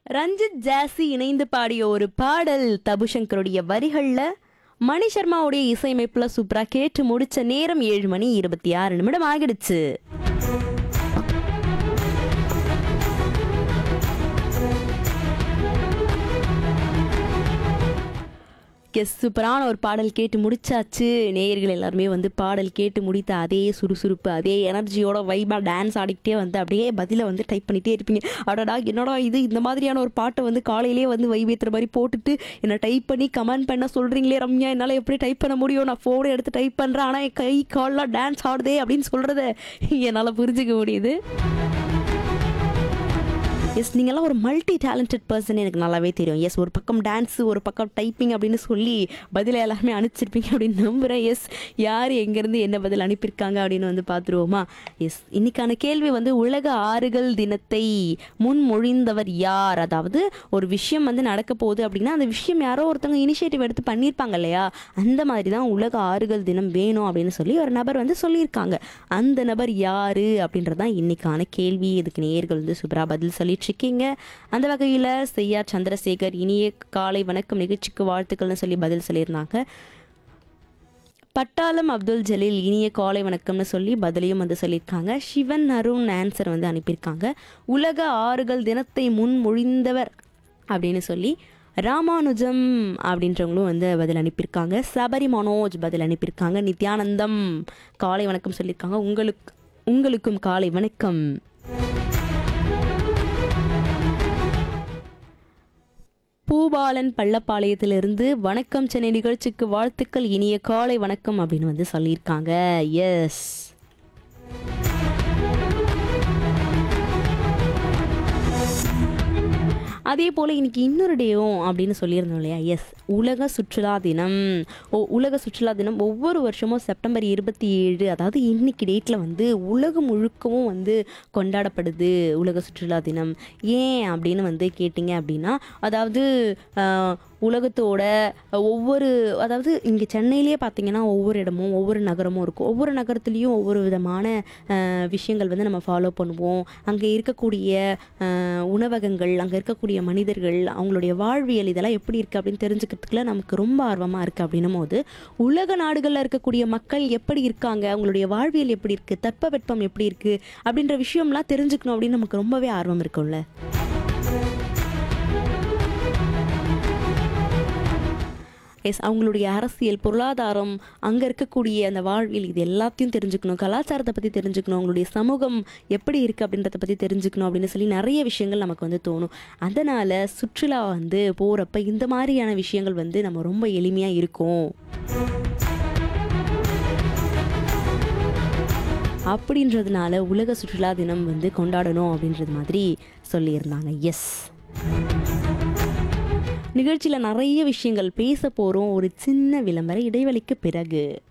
ரஞ்சித் ஜாசி இணைந்து பாடிய ஒரு பாடல் தபுசங்கருடைய வரிகள்ல மணி சர்மாவுடைய இசையமைப்புல சூப்பரா கேட்டு முடிச்ச நேரம் ஏழு மணி இருபத்தி ஆறு நிமிடம் ஆகிடுச்சு எஸ் சூப்பரான ஒரு பாடல் கேட்டு முடிச்சாச்சு நேயர்கள் எல்லாருமே வந்து பாடல் கேட்டு முடித்த அதே சுறுசுறுப்பு அதே எனர்ஜியோட வைபாக டான்ஸ் ஆடிக்கிட்டே வந்து அப்படியே பதிலை வந்து டைப் பண்ணிகிட்டே இருப்பீங்க அடடா என்னடா இது இந்த மாதிரியான ஒரு பாட்டை வந்து காலையிலேயே வந்து வைவேத்துற மாதிரி போட்டுட்டு என்னை டைப் பண்ணி கமெண்ட் பண்ண சொல்கிறீங்களே ரம்யா என்னால் எப்படி டைப் பண்ண முடியும் நான் ஃபோனை எடுத்து டைப் பண்ணுறேன் ஆனால் என் கை கால்லாம் டான்ஸ் ஆடுதே அப்படின்னு சொல்கிறத என்னால் புரிஞ்சுக்க முடியுது எஸ் நீங்கள்லாம் ஒரு மல்டி டேலண்டட் பர்சன் எனக்கு நல்லாவே தெரியும் எஸ் ஒரு பக்கம் டான்ஸ் ஒரு பக்கம் டைப்பிங் அப்படின்னு சொல்லி பதிலை எல்லாருமே அனுப்பிச்சிருப்பீங்க அப்படின்னு நம்புகிறேன் எஸ் யார் எங்கேருந்து என்ன பதில் அனுப்பியிருக்காங்க அப்படின்னு வந்து பார்த்துருவோமா எஸ் இன்னைக்கான கேள்வி வந்து உலக ஆறுகள் தினத்தை முன்மொழிந்தவர் யார் அதாவது ஒரு விஷயம் வந்து நடக்க போகுது அப்படின்னா அந்த விஷயம் யாரோ ஒருத்தவங்க இனிஷியேட்டிவ் எடுத்து பண்ணியிருப்பாங்க இல்லையா அந்த மாதிரி தான் உலக ஆறுகள் தினம் வேணும் அப்படின்னு சொல்லி ஒரு நபர் வந்து சொல்லியிருக்காங்க அந்த நபர் யாரு அப்படின்றது தான் இன்னைக்கான கேள்வி இதுக்கு நேயர்கள் வந்து சூப்பரா பதில் சொல்லிட்டு இருக்கீங்க அந்த வகையில் செய்யா சந்திரசேகர் இனிய காலை வணக்கம் நிகழ்ச்சிக்கு வாழ்த்துக்கள்னு சொல்லி பதில் சொல்லியிருந்தாங்க பட்டாளம் அப்துல் ஜலீல் இனிய காலை வணக்கம்னு சொல்லி பதிலையும் வந்து சொல்லியிருக்காங்க சிவன் அருண் ஆன்சர் வந்து அனுப்பியிருக்காங்க உலக ஆறுகள் தினத்தை முன்மொழிந்தவர் அப்படின்னு சொல்லி ராமானுஜம் அப்படின்றவங்களும் வந்து பதில் அனுப்பியிருக்காங்க சபரி மனோஜ் பதில் அனுப்பியிருக்காங்க நித்யானந்தம் காலை வணக்கம் சொல்லியிருக்காங்க உங்களுக்கு உங்களுக்கும் காலை வணக்கம் பூபாலன் பள்ளப்பாளையத்திலிருந்து வணக்கம் சென்னை நிகழ்ச்சிக்கு வாழ்த்துக்கள் இனிய காலை வணக்கம் அப்படின்னு வந்து சொல்லியிருக்காங்க எஸ் அதே போல் இன்னைக்கு இன்னொரு டேவும் அப்படின்னு சொல்லியிருந்தோம் இல்லையா எஸ் உலக சுற்றுலா தினம் ஓ உலக சுற்றுலா தினம் ஒவ்வொரு வருஷமும் செப்டம்பர் இருபத்தி ஏழு அதாவது இன்னைக்கு டேட்டில் வந்து உலகம் முழுக்கவும் வந்து கொண்டாடப்படுது உலக சுற்றுலா தினம் ஏன் அப்படின்னு வந்து கேட்டிங்க அப்படின்னா அதாவது ஆஹ், உலகத்தோட ஒவ்வொரு அதாவது இங்கே சென்னையிலேயே பார்த்தீங்கன்னா ஒவ்வொரு இடமும் ஒவ்வொரு நகரமும் இருக்கும் ஒவ்வொரு நகரத்துலேயும் ஒவ்வொரு விதமான ஆஹ், விஷயங்கள் வந்து நம்ம ஃபாலோ பண்ணுவோம் அங்கே இருக்கக்கூடிய ஆஹ், உணவகங்கள் அங்கே இருக்கக்கூடிய மனிதர்கள் அவங்களுடைய வாழ்வியல் இதெல்லாம் எப்படி இருக்குது அப்படின்னு தெரிஞ்சுக்கிறதுக்குள்ள நமக்கு ரொம்ப ஆர்வமாக இருக்குது அப்படின்னும் போது உலக நாடுகளில் இருக்கக்கூடிய மக்கள் எப்படி இருக்காங்க அவங்களுடைய வாழ்வியல் எப்படி இருக்குது தட்பவெப்பம் எப்படி இருக்குது அப்படின்ற விஷயம்லாம் தெரிஞ்சுக்கணும் அப்படின்னு நமக்கு ரொம்பவே ஆர்வம் இருக்கும்ல எஸ் அவங்களுடைய அரசியல் பொருளாதாரம் அங்கே இருக்கக்கூடிய அந்த வாழ்வியல் இது எல்லாத்தையும் தெரிஞ்சுக்கணும் கலாச்சாரத்தை பற்றி தெரிஞ்சுக்கணும் அவங்களுடைய சமூகம் எப்படி இருக்குது அப்படின்றத பற்றி தெரிஞ்சுக்கணும் அப்படின்னு சொல்லி நிறைய விஷயங்கள் நமக்கு வந்து தோணும் அதனால் சுற்றுலா வந்து போகிறப்ப இந்த மாதிரியான விஷயங்கள் வந்து நம்ம ரொம்ப எளிமையாக இருக்கும் அப்படின்றதுனால உலக சுற்றுலா தினம் வந்து கொண்டாடணும் அப்படின்றது மாதிரி சொல்லியிருந்தாங்க எஸ் நிகழ்ச்சியில் நிறைய விஷயங்கள் பேச போகிறோம் ஒரு சின்ன விளம்பர இடைவெளிக்கு பிறகு